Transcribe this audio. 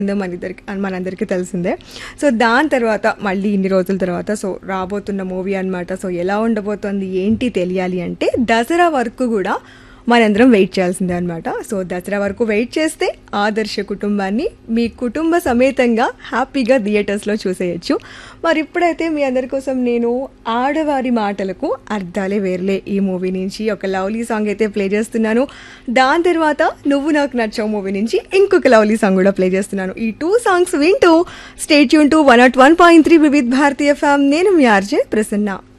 ఉందో మనిద్దరికి మనందరికీ తెలిసిందే సో దాని తర్వాత మళ్ళీ ఇన్ని రోజుల తర్వాత సో రాబోతున్న మూవీ అన్నమాట సో ఎలా ఉండబోతోంది ఏంటి తెలియాలి అంటే దసరా వరకు కూడా మనందరం వెయిట్ చేయాల్సిందే అనమాట సో దసరా వరకు వెయిట్ చేస్తే ఆదర్శ కుటుంబాన్ని మీ కుటుంబ సమేతంగా హ్యాపీగా థియేటర్స్లో చూసేయచ్చు మరి ఇప్పుడైతే మీ అందరి కోసం నేను ఆడవారి మాటలకు అర్థాలే వేర్లే ఈ మూవీ నుంచి ఒక లవ్లీ సాంగ్ అయితే ప్లే చేస్తున్నాను దాని తర్వాత నువ్వు నాకు నచ్చావు మూవీ నుంచి ఇంకొక లవ్లీ సాంగ్ కూడా ప్లే చేస్తున్నాను ఈ టూ సాంగ్స్ వింటూ స్టేట్ యూన్ to one nought one point three Vividh Bharati FM నేను మీ ఆర్జే ప్రసన్న